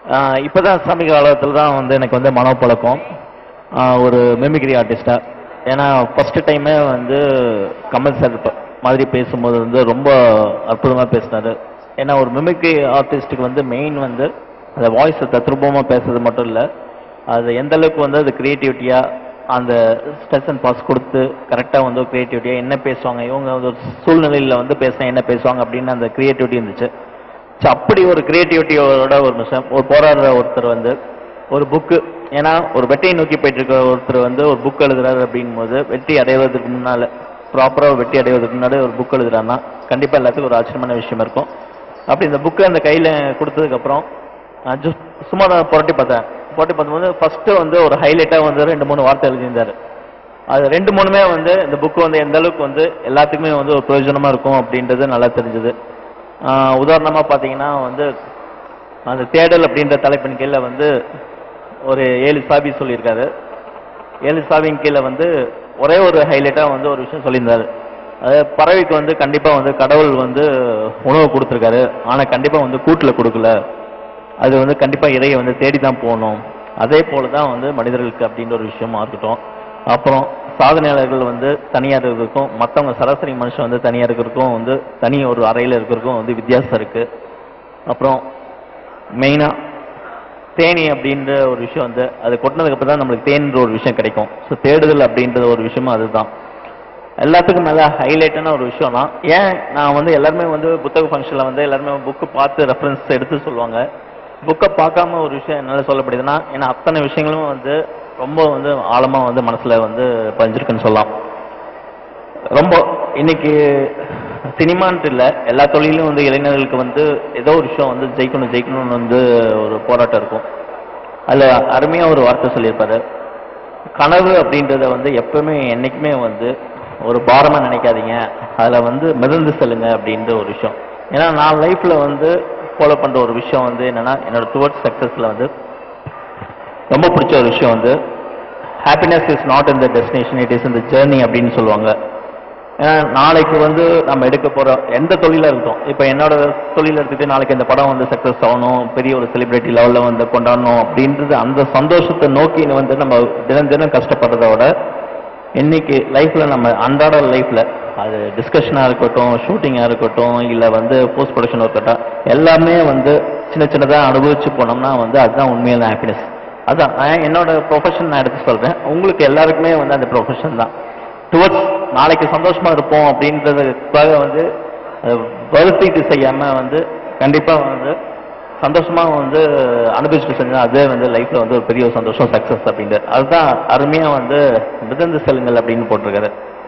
ஆஹ் இப்பதான் சமீப காலத்தில் தான் வந்து எனக்கு வந்து மனோப்பழக்கம் ஆஹ் ஒரு மெமிக்ரி ஆர்டிஸ்டா ஏன்னா ஃபர்ஸ்ட் டைமே வந்து கமல் சார் ப- மாதிரி பேசும்போது வந்து ரொம்ப அற்புதமா பேசினாரு ஏன்னா ஒரு மெமிக்ரி ஆர்டிஸ்ட்டுக்கு வந்து மெயின் வந்து அந்த வாய்ஸை தத்ரூபமா பேசுறது மட்டும் இல்லை அது எந்த அளவுக்கு வந்து அது கிரியேட்டிவிட்டியா அந்த ஸ்ட்ரெஸ் அண்ட் பாஸ் கொடுத்து கரெக்டாக வந்து கிரியேட்டிவிட்டியா என்ன பேசுவாங்க இவங்க வந்து ஒரு சூழ்நிலையில வந்து பேசினா என்ன பேசுவாங்க அப்படின்னு அந்த கிரியேட்டிவிட்டி இருந்துச்சு ஸோ அப்படி ஒரு கிரியேட்டிவிட்டியோட ஒரு விஷயம் ஒரு போராடுற ஒருத்தர் வந்து ஒரு புக்கு ஏன்னா ஒரு வெற்றியை நோக்கி போயிட்டு இருக்க ஒருத்தர் வந்து ஒரு புக் எழுதுறாரு அப்படிங்கும் போது வெற்றி அடைவதற்கு முன்னால ப்ராப்பராக வெற்றி அடைவதற்கு முன்னாடி ஒரு புக் எழுதுறாருன்னா கண்டிப்பாக எல்லாத்துக்கும் ஒரு ஆச்சரியமான விஷயம் இருக்கும் அப்படி இந்த புக்கை அந்த கையில் கொடுத்ததுக்கப்புறம் நான் just சும்மா நான் புரட்டி பார்த்தேன் புரட்டி பார்க்கும்போது ஃபர்ஸ்ட்டு வந்து ஒரு ஹைலைட்டாக வந்து ரெண்டு மூணு வார்த்தை எழுதியிருந்தாரு அது ரெண்டு மூணுமே வந்து இந்த புக்கு வந்து எந்த அளவுக்கு வந்து எல்லாத்துக்குமே வந்து ஒரு பிரயோஜனமா இருக்கும் அப்படின்றது நல்லா தெரிஞ்சது உதாரணமா பார்த்தீங்கன்னா வந்து அந்த தேடல் அப்படின்ற தலைப்பின் கீழே வந்து ஒரு ஏழு சாபி சொல்லியிருக்காரு ஏழு சாபியின் கீழே வந்து ஒரே ஒரு ஹைலைட்டாக வந்து ஒரு விஷயம் சொல்லியிருந்தாரு அது பறவைக்கு வந்து கண்டிப்பாக வந்து கடவுள் வந்து உணவு கொடுத்துருக்காரு ஆனால் கண்டிப்பாக வந்து கூட்டில் கொடுக்கல அது வந்து கண்டிப்பாக இறையை வந்து தேடி தான் போகணும் அதே போல தான் வந்து மனிதர்களுக்கு அப்படின்ற ஒரு விஷயமா இருக்கட்டும் அப்புறம் சாதனையாளர்கள் வந்து தனியாக இருக்கிறதுக்கும் மற்றவங்க சராசரி மனுஷன் வந்து தனியாக இருக்கிறதுக்கும் வந்து தனி ஒரு அறையில் இருக்கிறதுக்கும் வந்து வித்தியாசம் இருக்குது அப்புறம் மெயினாக தேனி அப்படின்ற ஒரு விஷயம் வந்து அது கொட்டினதுக்கு அப்புறம் தான் நம்மளுக்கு தேன்ற ஒரு விஷயம் கிடைக்கும் ஸோ தேடுதல் அப்படின்ற ஒரு விஷயமும் அதுதான் எல்லாத்துக்கும் மேல ஹைலைட்டான ஒரு விஷயம்னா ஏன் நான் வந்து எல்லாருமே வந்து புத்தக ஃபங்க்ஷனில் வந்து எல்லாருமே புக்கு பார்த்து ரெஃபரன்ஸ் எடுத்து சொல்லுவாங்க புக்கை பார்க்காம ஒரு விஷயம் என்னால் சொல்லப்படுதுன்னா ஏன்னா அத்தனை விஷயங்களும் வந்து ரொம்ப வந்து ஆழமா வந்து மனசுல வந்து பதிஞ்சிருக்குன்னு சொல்லலாம் ரொம்ப இன்னைக்கு சினிமான்ட்டு இல்லை எல்லா தொழிலும் வந்து இளைஞர்களுக்கு வந்து ஏதோ ஒரு விஷயம் வந்து ஜெயிக்கணும் ஜெயிக்கணும்னு வந்து ஒரு போராட்டம் இருக்கும் அதில் அருமையாக ஒரு வார்த்தை சொல்லியிருப்பாரு கனவு அப்படின்றத வந்து எப்பவுமே என்னைக்குமே வந்து ஒரு பாரமா நினைக்காதீங்க அதில் வந்து மிதந்து செல்லுங்க அப்படின்ற ஒரு விஷயம் ஏன்னா நான் லைஃப்ல வந்து ஃபாலோ பண்ற ஒரு விஷயம் வந்து என்னன்னா என்னோட டுவர்ட்ஸ் சக்சஸ்ல வந்து ரொம்ப பிடிச்ச ஒரு விஷயம் வந்து happiness is not in the destination it is in the journey அப்படின்னு சொல்லுவாங்க ஏன்னா நாளைக்கு வந்து நம்ம எடுக்க போற எந்த தொழிலா இருக்கட்டும் இப்போ என்னோட தொழில எடுத்துட்டு நாளைக்கு இந்த படம் வந்து சக்சஸ் ஆகணும் பெரிய ஒரு செலிபிரிட்டி லெவல்ல வந்து கொண்டாடணும் அப்படின்றது அந்த சந்தோஷத்தை நோக்கி வந்து நம்ம தினம் தினம் கஷ்டப்படுறத விட இன்னைக்கு லைஃப்ல நம்ம அன்றாட லைஃப்ல அது டிஸ்கஷனா இருக்கட்டும் ஷூட்டிங்கா இருக்கட்டும் இல்ல வந்து போஸ்ட் ப்ரொடக்ஷன் இருக்கட்டும் எல்லாமே வந்து சின்ன சின்னதா அனுபவிச்சு போனோம்னா வந்து அதுதான் உண்மையான ஹாப்பினஸ் அதான் நான் என்னோட ப்ரொஃபஷன் நான் எடுத்து சொல்றேன் உங்களுக்கு எல்லாருக்குமே வந்து அந்த ப்ரொஃபஷன் தான் டுவர்ட்ஸ் நாளைக்கு சந்தோஷமா இருப்போம் அப்படின்றதுக்காக வந்து அதை வருத்திட்டு செய்யாம வந்து கண்டிப்பா வந்து சந்தோஷமா வந்து அனுபவிச்சுட்டு செஞ்சா அதே வந்து லைஃப்ல வந்து ஒரு பெரிய ஒரு சந்தோஷம் சக்சஸ் அப்படின்ட்டு அதுதான் அருமையா வந்து மிதந்து செல்லுங்கள் அப்படின்னு போட்டிருக்காரு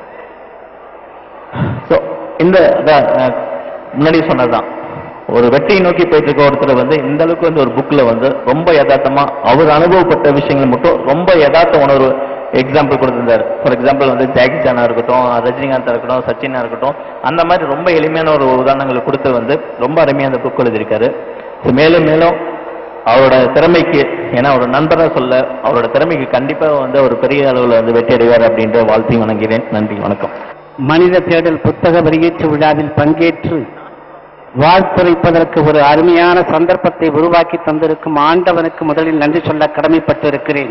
ஸோ இந்த அதான் நான் முன்னாடி சொன்னதுதான் ஒரு வெற்றியை நோக்கி போயிட்டு இருக்க ஒருத்தர் வந்து இந்த அளவுக்கு வந்து ஒரு புக்ல வந்து ரொம்ப யதார்த்தமா அவர் அனுபவப்பட்ட விஷயங்கள் மட்டும் ரொம்ப யதார்த்த உணர்வு எக்ஸாம்பிள் கொடுத்திருந்தாரு ஃபார் எக்ஸாம்பிள் வந்து ஜாக்கி சானா இருக்கட்டும் ரஜினிகாந்தா இருக்கட்டும் சச்சினா இருக்கட்டும் அந்த மாதிரி ரொம்ப எளிமையான ஒரு உதாரணங்களை கொடுத்து வந்து ரொம்ப அருமையா அந்த புக் எழுதியிருக்காரு So மேலும் மேலும் அவரோட திறமைக்கு ஏன்னா ஒரு நண்பரா சொல்ல அவரோட திறமைக்கு கண்டிப்பா வந்து ஒரு பெரிய அளவுல வந்து வெற்றி அடைவார் அப்படின்ற வாழ்த்தையும் வணங்குகிறேன் நன்றி வணக்கம் மனித தேடல் புத்தக வெளியீட்டு விழாவில் பங்கேற்று வாழ்த்துரைப்பதற்கு ஒரு அருமையான சந்தர்ப்பத்தை உருவாக்கி தந்திருக்கும் ஆண்டவனுக்கு முதலில் நன்றி சொல்ல கடமைப்பட்டிருக்கிறேன்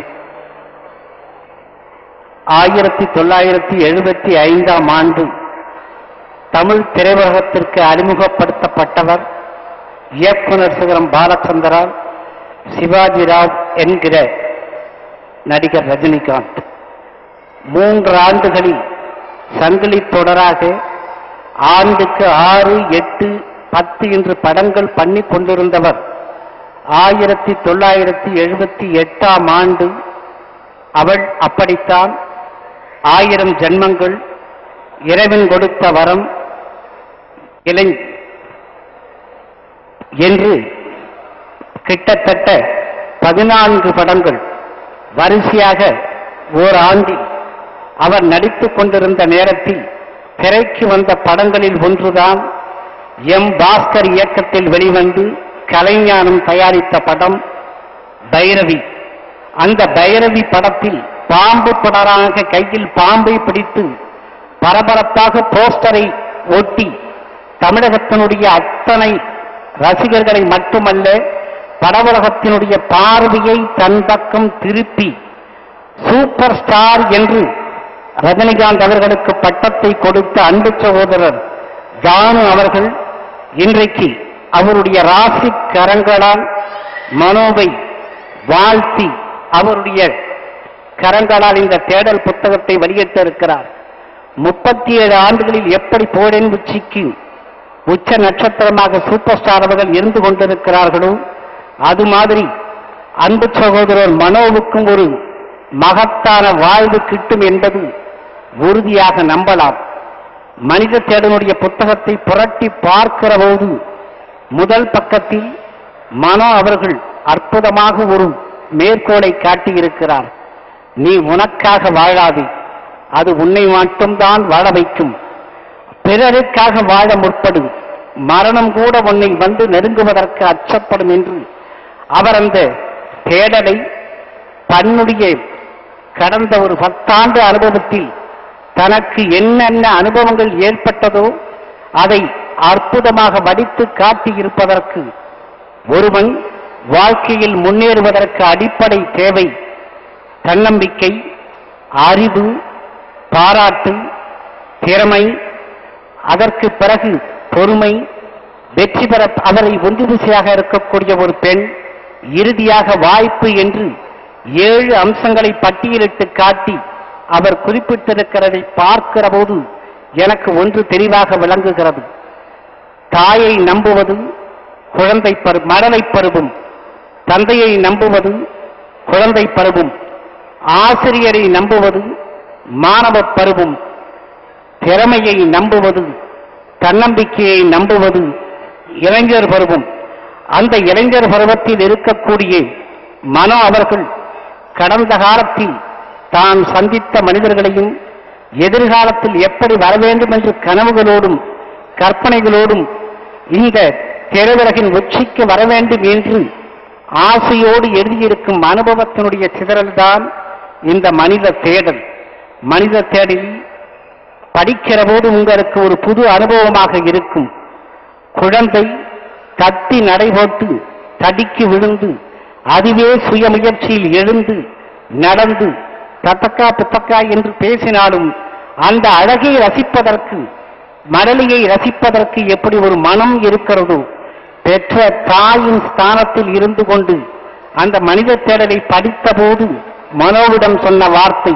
ஆயிரத்தி தொள்ளாயிரத்தி எழுபத்தி ஐந்தாம் ஆண்டு தமிழ் திரையுலகத்திற்கு அறிமுகப்படுத்தப்பட்டவர் இயக்குனர் சிகரம் பாலச்சந்தரால் சிவாஜி ராவ் என்கிற நடிகர் ரஜினிகாந்த் மூன்று ஆண்டுகளில் சங்கிலி தொடராக ஆண்டுக்கு ஆறு எட்டு பத்து என்று படங்கள் பண்ணி கொண்டிருந்தவர் ஆயிரத்தி தொள்ளாயிரத்தி எழுபத்தி எட்டாம் ஆண்டு அவள் அப்படித்தான் ஆயிரம் ஜென்மங்கள் இறைவன் கொடுத்த வரம் இளை என்று கிட்டத்தட்ட பதினான்கு படங்கள் வரிசையாக ஓராண்டில் அவர் நடித்துக் கொண்டிருந்த நேரத்தில் திரைக்கு வந்த படங்களில் ஒன்றுதான் எம் பாஸ்கர் இயக்கத்தில் வெளிவந்து கலைஞானம் தயாரித்த படம் பைரவி அந்த பைரவி படத்தில் பாம்பு படராக கையில் பாம்பை பிடித்து பரபரப்பாக போஸ்டரை ஒட்டி தமிழகத்தினுடைய அத்தனை ரசிகர்களை மட்டுமல்ல படவுலகத்தினுடைய பார்வையை தன் பக்கம் திருப்பி சூப்பர் ஸ்டார் என்று ரஜினிகாந்த் அவர்களுக்கு பட்டத்தை கொடுத்த அன்பு சகோதரர் ஜானு அவர்கள் இன்றைக்கு அவருடைய ராசி கரங்களால் மனோவை வாழ்த்தி அவருடைய கரங்களால் இந்த தேடல் புத்தகத்தை வெளியிட்டு இருக்கிறார் முப்பத்தி ஏழு ஆண்டுகளில் எப்படி போடேன் உச்சிக்கு உச்ச நட்சத்திரமாக சூப்பர் ஸ்டார் அவர்கள் இருந்து கொண்டிருக்கிறார்களோ அது மாதிரி அன்பு சகோதரர் மனோவுக்கும் ஒரு மகத்தான வாழ்வு கிட்டும் என்பது உறுதியாக நம்பலாம் மனித தேடனுடைய புத்தகத்தை புரட்டி பார்க்கிற போது முதல் பக்கத்தில் மனோ அவர்கள் அற்புதமாக ஒரு மேற்கோளை காட்டியிருக்கிறார் நீ உனக்காக வாழாதே அது உன்னை மட்டும்தான் வாழ வைக்கும் பிறருக்காக வாழ முற்படும் மரணம் கூட உன்னை வந்து நெருங்குவதற்கு அச்சப்படும் என்று அவர் அந்த தேடலை தன்னுடைய கடந்த ஒரு பத்தாண்டு அனுபவத்தில் தனக்கு என்னென்ன அனுபவங்கள் ஏற்பட்டதோ அதை அற்புதமாக வடித்து காட்டியிருப்பதற்கு ஒருவன் வாழ்க்கையில் முன்னேறுவதற்கு அடிப்படை தேவை தன்னம்பிக்கை அறிவு பாராட்டு திறமை அதற்கு பிறகு பொறுமை வெற்றி பெற அவரை ஒன்று திசையாக இருக்கக்கூடிய ஒரு பெண் இறுதியாக வாய்ப்பு என்று ஏழு அம்சங்களை பட்டியலிட்டு காட்டி அவர் குறிப்பிட்டிருக்கிறதை பார்க்கிற போது எனக்கு ஒன்று தெளிவாக விளங்குகிறது தாயை நம்புவது குழந்தை பரு மழலை பருவம் தந்தையை நம்புவது குழந்தை பருவம் ஆசிரியரை நம்புவது மாணவ பருவம் திறமையை நம்புவது தன்னம்பிக்கையை நம்புவது இளைஞர் பருவம் அந்த இளைஞர் பருவத்தில் இருக்கக்கூடிய மனோ அவர்கள் கடந்த காலத்தில் தான் சந்தித்த மனிதர்களையும் எதிர்காலத்தில் எப்படி வர வேண்டும் என்று கனவுகளோடும் கற்பனைகளோடும் இந்த திரையுலகின் உச்சிக்கு வர வேண்டும் என்று ஆசையோடு எழுதியிருக்கும் அனுபவத்தினுடைய சிதறல்தான் இந்த மனித தேடல் மனித தேடலில் படிக்கிற போது உங்களுக்கு ஒரு புது அனுபவமாக இருக்கும் குழந்தை தட்டி நடைபோட்டு தடிக்கு விழுந்து அதுவே சுயமுயற்சியில் எழுந்து நடந்து தத்தக்கா புத்தக்கா என்று பேசினாலும் அந்த அழகை ரசிப்பதற்கு மரளியை ரசிப்பதற்கு எப்படி ஒரு மனம் இருக்கிறதோ பெற்ற தாயின் ஸ்தானத்தில் இருந்து கொண்டு அந்த மனித தேடலை படித்த போது மனோவிடம் சொன்ன வார்த்தை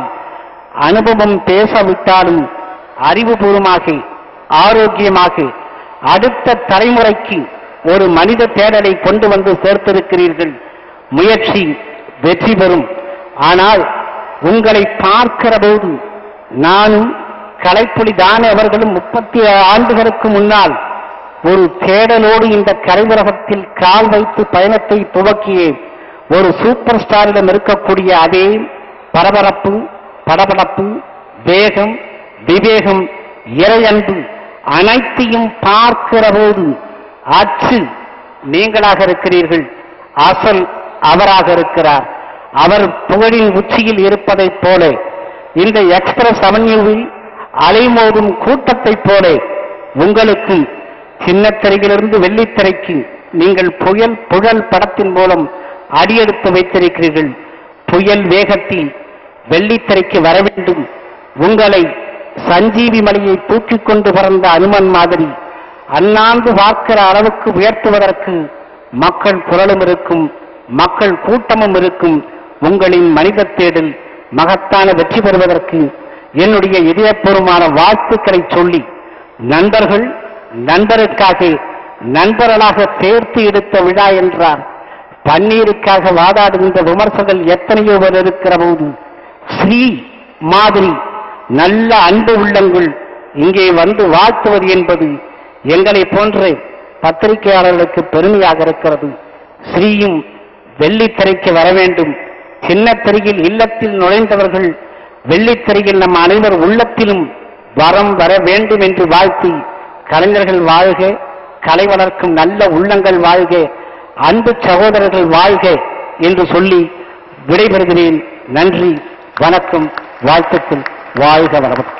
அனுபவம் பேசவிட்டாலும் அறிவுபூர்வமாக ஆரோக்கியமாக அடுத்த தலைமுறைக்கு ஒரு மனித தேடலை கொண்டு வந்து சேர்த்திருக்கிறீர்கள் முயற்சி வெற்றி பெறும் ஆனால் உங்களை பார்க்கிற போது நானும் கலைப்புலி தானே அவர்களும் முப்பத்தி ஆண்டுகளுக்கு முன்னால் ஒரு தேடலோடு இந்த கலைவுலகத்தில் கால் வைத்து பயணத்தை துவக்கிய ஒரு சூப்பர் ஸ்டாரிடம் இருக்கக்கூடிய அதே பரபரப்பு படபடப்பு வேகம் விவேகம் இறையன்பு அனைத்தையும் பார்க்கிற போது அச்சு நீங்களாக இருக்கிறீர்கள் அசல் அவராக இருக்கிறார் அவர் புகழின் உச்சியில் இருப்பதைப் போல இந்த எக்ஸ்பிரஸ் அவென்யூவில் அலைமோதும் கூட்டத்தைப் போல உங்களுக்கும் சின்னத்திரையிலிருந்து வெள்ளித்திரைக்கு நீங்கள் புயல் புகழ் படத்தின் மூலம் அடியெடுத்து வைத்திருக்கிறீர்கள் புயல் வேகத்தில் வெள்ளித்திரைக்கு வர வேண்டும் உங்களை சஞ்சீவி மலையை தூக்கிக் கொண்டு பறந்த அனுமன் மாதிரி அண்ணாந்து பார்க்கிற அளவுக்கு உயர்த்துவதற்கு மக்கள் குரலும் இருக்கும் மக்கள் கூட்டமும் இருக்கும் உங்களின் மனித தேடல் மகத்தான வெற்றி பெறுவதற்கு என்னுடைய இதயபூர்வமான வாழ்த்துக்களை சொல்லி நண்பர்கள் நண்பருக்காக நண்பர்களாக சேர்த்து எடுத்த விழா என்றார் பன்னீருக்காக வாதாடுகின்ற விமர்சகர்கள் எத்தனையோ பேர் இருக்கிற போது ஸ்ரீ மாதிரி நல்ல அன்பு உள்ளங்கள் இங்கே வந்து வாழ்த்துவது என்பது எங்களை போன்ற பத்திரிகையாளர்களுக்கு பெருமையாக இருக்கிறது ஸ்ரீயும் வெள்ளித்திரைக்கு வர வேண்டும் சின்னத்திரையில் இல்லத்தில் நுழைந்தவர்கள் வெள்ளித்திரையில் நம் அனைவர் உள்ளத்திலும் வரம் வர வேண்டும் என்று வாழ்த்தி கலைஞர்கள் வாழ்க கலை வளர்க்கும் நல்ல உள்ளங்கள் வாழ்க அன்பு சகோதரர்கள் வாழ்க என்று சொல்லி விடைபெறுகிறேன் நன்றி வணக்கம் வாழ்த்துக்கள் வாழ்க வளமுடன்